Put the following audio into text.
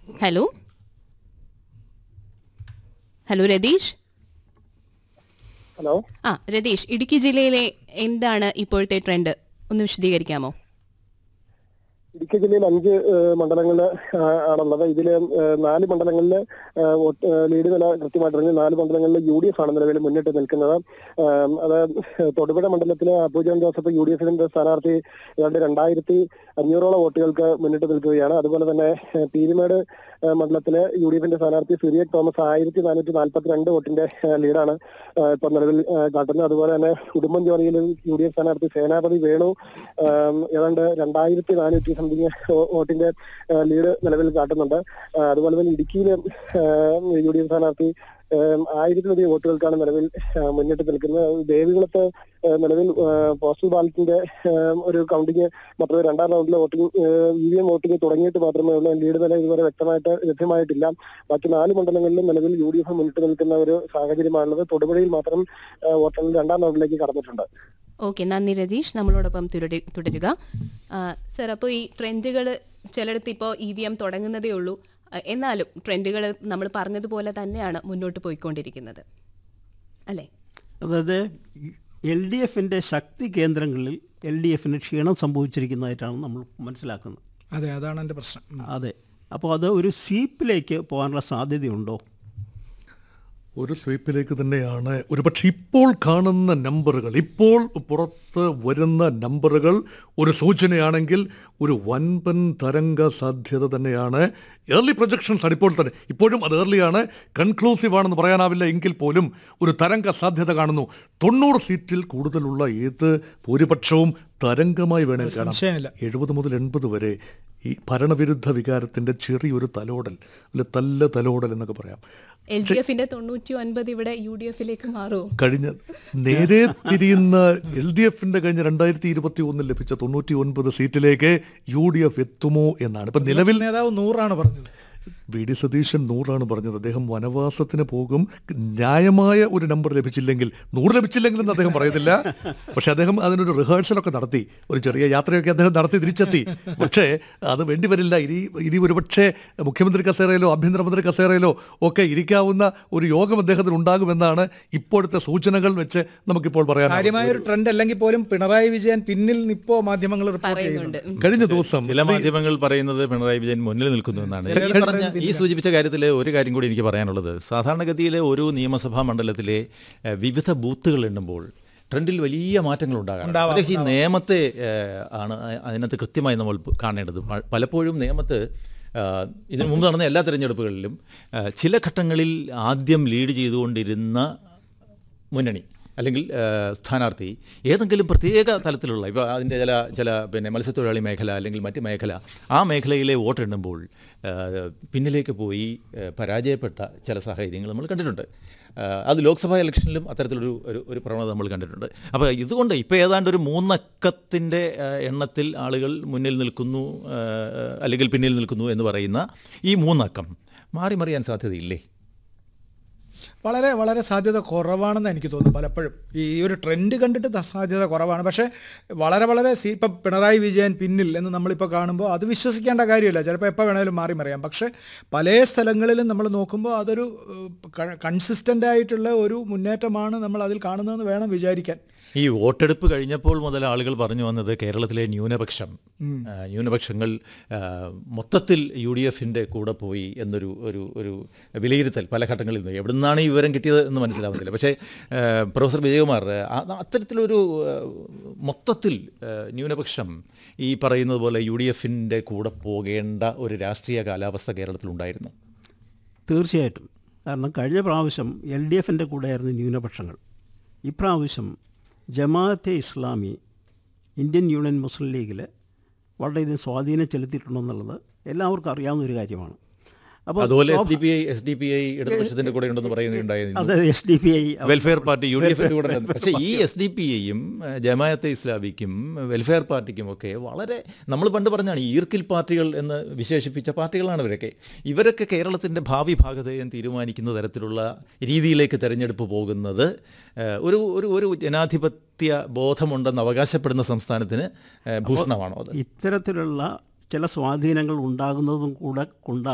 Hello hello Ratheesh hello ആ രതീഷ് ഇടുക്കി ജില്ലയിലെ എന്താണ് ഇപ്പോഴത്തെ ട്രെൻഡ് ഒന്ന് വിശദീകരിക്കാമോ ഇടുക്കി ജില്ലയിൽ അഞ്ച് മണ്ഡലങ്ങളിൽ ആണുള്ളത് ഇതിൽ നാല് മണ്ഡലങ്ങളിൽ ലീഡ് നില കൃത്യമായിട്ട് അറിഞ്ഞ് നാല് മണ്ഡലങ്ങളിൽ യു ഡി എഫ് ആണ് നിലവിൽ മുന്നിട്ട് നിൽക്കുന്നത് ഏഹ് അത് തൊടുപുഴ മണ്ഡലത്തിലെ അബൂജൻ ജോസഫ് യു ഡി എഫിന്റെ സ്ഥാനാർത്ഥി ഏതാണ്ട് രണ്ടായിരത്തി അഞ്ഞൂറോളം വോട്ടുകൾക്ക് മുന്നിട്ട് നിൽക്കുകയാണ് അതുപോലെ തന്നെ ഏഹ് പീരുമേട് ഏഹ് മണ്ഡലത്തിലെ യു ഡി എഫിന്റെ സ്ഥാനാർത്ഥി സിറിയക് തോമസ് ആയിരത്തി നാനൂറ്റി നാൽപ്പത്തി രണ്ട് വോട്ടിന്റെ ഏഹ് ലീഡാണ് ഏഹ് ഇപ്പൊ നിലവിൽ ഏഹ് കാട്ടുന്നത് അതുപോലെ തന്നെ ഉടുമ്പൻചോലയിൽ യു ഡി എഫ് സ്ഥാനാർത്ഥി സേനാപതി വേണു ഏഹ് ഏതാണ്ട് രണ്ടായിരത്തി നാനൂറ്റി സംതിങ് വോട്ടിന്റെ ഏഹ് ലീഡ് നിലവിൽ കാട്ടുന്നുണ്ട് ഏഹ് അതുപോലെ തന്നെ ഇടുക്കിയിൽ യു ഡി എഫ് സ്ഥാനാർത്ഥി ഏഹ് ആയിരത്തിലധികം വോട്ടുകൾക്കാണ് നിലവിൽ ഏഹ് മുന്നിട്ട് നിൽക്കുന്നത് ദേവികുളത്ത് ഏഹ് നിലവിൽ ഏഹ് പോസ്റ്റൽ ബാലറ്റിന്റെ ഏഹ് ഒരു കൗണ്ടിങ് മാത്രമേ രണ്ടാം റൗണ്ടിലെ voting E V M voting തുടങ്ങിയിട്ട് മാത്രമേ ഉള്ളൂ ലീഡ് നില ഇതുവരെ വ്യക്തമായിട്ട് ലഭ്യമായിട്ടില്ല ബാക്കി നാല് മണ്ഡലങ്ങളിലും നിലവിൽ യു ഡി എഫ് മുന്നിട്ട് നിൽക്കുന്ന ഒരു സാഹചര്യമാണുള്ളത് തൊടുപുഴയിൽ മാത്രം ഏഹ് വോട്ടെണ്ണൽ രണ്ടാം റൗണ്ടിലേക്ക് കടന്നിട്ടുണ്ട് ഓക്കെ നന്ദി രതീഷ് നമ്മളോടൊപ്പം തുടരു- തുടരുക ആ, സർ അപ്പോൾ ഈ ട്രെൻഡുകൾ ചിലയിടത്ത് ഇപ്പോൾ ഇ വി എം തുടങ്ങുന്നതേ ഉള്ളൂ ആ, എന്നാലും ട്രെൻഡുകൾ നമ്മൾ പറഞ്ഞതുപോലെ തന്നെയാണ് മുന്നോട്ട് പോയിക്കൊണ്ടിരിക്കുന്നത് അല്ലേ അതായത് എൽ ഡി എഫിൻ്റെ ശക്തി കേന്ദ്രങ്ങളിൽ എൽ ഡി എഫിന് ക്ഷീണം സംഭവിച്ചിരിക്കുന്നതായിട്ടാണ് നമ്മൾ മനസ്സിലാക്കുന്നത് അതെ അതാണ് എൻ്റെ പ്രശ്നം ഉം. അതെ അപ്പോൾ അത് ഒരു സ്വീപ്പിലേക്ക് പോകാനുള്ള സാധ്യതയുണ്ടോ ഒരു സ്വീപ്പിലേക്ക് തന്നെയാണ് ഒരുപക്ഷെ ഇപ്പോൾ കാണുന്ന നമ്പറുകൾ ഇപ്പോൾ പുറത്ത് വരുന്ന നമ്പറുകൾ ഒരു സൂചനയാണെങ്കിൽ ഒരു വൻപൻ തരംഗ സാധ്യത തന്നെയാണ് ഏർലി പ്രൊജക്ഷൻസ് ആണ് ഇപ്പോൾ തന്നെ ഇപ്പോഴും അത് ഏർലിയാണ് കൺക്ലൂസീവ് ആണെന്ന് പറയാനാവില്ല എങ്കിൽ പോലും ഒരു തരംഗ സാധ്യത കാണുന്നു തൊണ്ണൂറ് സീറ്റിൽ കൂടുതലുള്ള ഏത് ഭൂരിപക്ഷവും തരംഗമായി വേണേൽ കാണാം സംശയമില്ല. എഴുപത് മുതൽ എൺപത് വരെ ഈ ഭരണവിരുദ്ധ വികാരത്തിൻ്റെ ചെറിയൊരു തലോടൽ അല്ലെ തല്ല തലോടൽ എന്നൊക്കെ പറയാം എൽ ഡി എഫിന്റെ തൊണ്ണൂറ്റി ഒൻപത് ഇവിടെ യു ഡി എഫിലേക്ക് മാറുമോ കഴിഞ്ഞ നേരെ തിരിയുന്ന എൽ ഡി എഫിന്റെ കഴിഞ്ഞ രണ്ടായിരത്തി ഇരുപത്തി ഒന്നിൽ ലഭിച്ച തൊണ്ണൂറ്റി ഒൻപത് സീറ്റിലേക്ക് യു ഡി എഫ് എത്തുമോ എന്നാണ് ഇപ്പൊ നിലവിൽ നേതാവ് നൂറാണ് പറഞ്ഞത് വി ഡി സതീശൻ നൂറാണ് പറഞ്ഞത് അദ്ദേഹം വനവാസത്തിന് പോകും ന്യായമായ ഒരു നമ്പർ ലഭിച്ചില്ലെങ്കിൽ നൂറ് ലഭിച്ചില്ലെങ്കിലെന്ന് അദ്ദേഹം പറയത്തില്ല പക്ഷെ അദ്ദേഹം അതിനൊരു റിഹേഴ്സലൊക്കെ നടത്തി ഒരു ചെറിയ യാത്രയൊക്കെ അദ്ദേഹം നടത്തി തിരിച്ചെത്തി പക്ഷേ അത് വേണ്ടി വരില്ല ഇനി ഇനി ഒരുപക്ഷെ മുഖ്യമന്ത്രി കസേരയിലോ ആഭ്യന്തരമന്ത്രി കസേരയിലോ ഒക്കെ ഇരിക്കാവുന്ന ഒരു യോഗം അദ്ദേഹത്തിന് ഉണ്ടാകുമെന്നാണ് ഇപ്പോഴത്തെ സൂചനകൾ വെച്ച് നമുക്കിപ്പോൾ പറയാൻ കാര്യമായ ഒരു ട്രെൻഡ് അല്ലെങ്കിൽ പോലും പിണറായി വിജയൻ പിന്നിൽ നിപ്പോ മാധ്യമങ്ങൾ റിപ്പോർട്ട് പറയുന്നുണ്ട് ചെയ്യുന്നുണ്ട് കഴിഞ്ഞ ദിവസം ചില മാധ്യമങ്ങൾ പറയുന്നത് പിണറായി വിജയൻ മുന്നിൽ നിൽക്കുന്നു എന്നാണ് ഈ പറഞ്ഞ ഈ സൂചിപ്പിച്ച കാര്യത്തിൽ ഒരു കാര്യം കൂടി എനിക്ക് പറയാനുള്ളത് സാധാരണഗതിയിൽ ഒരു നിയമസഭാ മണ്ഡലത്തിലെ ഏഹ്, വിവിധ ബൂത്തുകൾ എണ്ണുമ്പോൾ ട്രെൻഡിൽ വലിയ മാറ്റങ്ങൾ ഉണ്ടാകാം പ്രത്യേകിച്ച് ഈ നിയമത്തെ ഏഹ്, ആണ് അതിനകത്ത് കൃത്യമായി നമ്മൾ കാണേണ്ടത് പ- പലപ്പോഴും നിയമത്ത് ആഹ്, ഇതിനു മുമ്പ് നടന്ന എല്ലാ തിരഞ്ഞെടുപ്പുകളിലും ആഹ്, ചില ഘട്ടങ്ങളിൽ ആദ്യം ലീഡ് ചെയ്തുകൊണ്ടിരുന്ന മുന്നണി അല്ലെങ്കിൽ ഏഹ്, സ്ഥാനാർത്ഥി ഏതെങ്കിലും പ്രത്യേക തലത്തിലുള്ള ഇപ്പോൾ അതിൻ്റെ ചില ചില പിന്നെ മത്സ്യത്തൊഴിലാളി മേഖല അല്ലെങ്കിൽ മറ്റ് മേഖല ആ മേഖലയിലെ വോട്ടെണ്ണുമ്പോൾ ഏഹ്, പിന്നിലേക്ക് പോയി ഏഹ്, പരാജയപ്പെട്ട ചില സാഹചര്യങ്ങൾ നമ്മൾ കണ്ടിട്ടുണ്ട് ഏഹ്, അത് ലോക്സഭാ ഇലക്ഷനിലും അത്തരത്തിലൊരു ഒരു ഒരു പ്രവണത നമ്മൾ കണ്ടിട്ടുണ്ട് അപ്പോൾ ഇതുകൊണ്ട് ഇപ്പോൾ ഏതാണ്ട് ഒരു മൂന്നക്കത്തിൻ്റെ ഏഹ്, എണ്ണത്തിൽ ആളുകൾ മുന്നിൽ നിൽക്കുന്നു ഏഹ്, അല്ലെങ്കിൽ പിന്നിൽ നിൽക്കുന്നു എന്ന് പറയുന്ന ഈ മൂന്നക്കം മാറി മറിയാൻ സാധ്യതയില്ലേ വളരെ വളരെ സാധ്യത കുറവാണെന്ന് എനിക്ക് തോന്നുന്നു പലപ്പോഴും ഈ ഒരു ട്രെൻഡ് കണ്ടിട്ട് ത- സാധ്യത കുറവാണ് പക്ഷേ വളരെ വളരെ സി ഇപ്പം പിണറായി വിജയൻ പിന്നിൽ എന്ന് നമ്മളിപ്പോൾ കാണുമ്പോൾ അത് വിശ്വസിക്കേണ്ട കാര്യമില്ല ചിലപ്പോൾ എപ്പോൾ വേണേലും മാറി മറിയാം പക്ഷേ പല സ്ഥലങ്ങളിലും നമ്മൾ നോക്കുമ്പോൾ അതൊരു കൺസിസ്റ്റൻ്റ് ആയിട്ടുള്ള ഒരു മുന്നേറ്റമാണ് നമ്മൾ അതിൽ കാണുന്നതെന്ന് വേണം വിചാരിക്കാൻ ഈ വോട്ടെടുപ്പ് കഴിഞ്ഞപ്പോൾ മുതൽ ആളുകൾ പറഞ്ഞു വന്നത് കേരളത്തിലെ ന്യൂനപക്ഷം ആ, ന്യൂനപക്ഷങ്ങൾ ആ, മൊത്തത്തിൽ യു ഡി എഫിൻ്റെ കൂടെ പോയി എന്നൊരു ഒരു ഒരു വിലയിരുത്തൽ പല ഘട്ടങ്ങളിൽ നിന്ന് എവിടുന്നാണ് ഈ വിവരം കിട്ടിയത് എന്ന് മനസ്സിലാവുന്നില്ല പക്ഷേ ആ, പ്രൊഫസർ വിജയകുമാർ ആ, അത്തരത്തിലൊരു ആ, മൊത്തത്തിൽ ആ, ന്യൂനപക്ഷം ഈ പറയുന്നത് പോലെ യു ഡി എഫിൻ്റെ കൂടെ പോകേണ്ട ഒരു രാഷ്ട്രീയ കാലാവസ്ഥ കേരളത്തിലുണ്ടായിരുന്നു തീർച്ചയായിട്ടും കാരണം കഴിഞ്ഞ പ്രാവശ്യം എൽ ഡി എഫിൻ്റെ കൂടെയായിരുന്നു ന്യൂനപക്ഷങ്ങൾ ഇപ്രാവശ്യം Jamaate Islami Indian union Muslim ലീഗിൽ വളരെയധികം സ്വാധീനം ചെലുത്തിയിട്ടുണ്ടെന്നുള്ളത് എല്ലാവർക്കും അറിയാവുന്ന ഒരു കാര്യമാണ് അപ്പോൾ അതുപോലെ S D P I S D P I ഇടതുപക്ഷത്തിൻ്റെ കൂടെ ഉണ്ടെന്ന് പറയുന്നുണ്ടായിരുന്നു അത് S D P I welfare party U D എഫിൻ്റെ കൂടെ ഉണ്ട്. പക്ഷേ ഈ എസ് ഡി പി ഐയും ജമാഅത്തെ ഇസ്ലാമിക്കും വെൽഫെയർ പാർട്ടിക്കും ഒക്കെ വളരെ നമ്മൾ പണ്ട് പറഞ്ഞാണ് ഈർക്കിൽ പാർട്ടികൾ എന്ന് വിശേഷിപ്പിച്ച പാർട്ടികളാണ് ഇവരൊക്കെ ഇവരൊക്കെ കേരളത്തിൻ്റെ ഭാവി ഭാഗതയും തീരുമാനിക്കുന്ന തരത്തിലുള്ള രീതിയിലേക്ക് തെരഞ്ഞെടുപ്പ് പോകുന്നത് ഏഹ്, ഒരു ഒരു ഒരു ജനാധിപത്യ ബോധമുണ്ടെന്ന് അവകാശപ്പെടുന്ന സംസ്ഥാനത്തിന് ഏഹ്, ഭൂഷണമാണോ അത് ഇത്തരത്തിലുള്ള ചില സ്വാധീനങ്ങൾ ഉണ്ടാകുന്നതും കൂടെ കൊണ്ടാണ്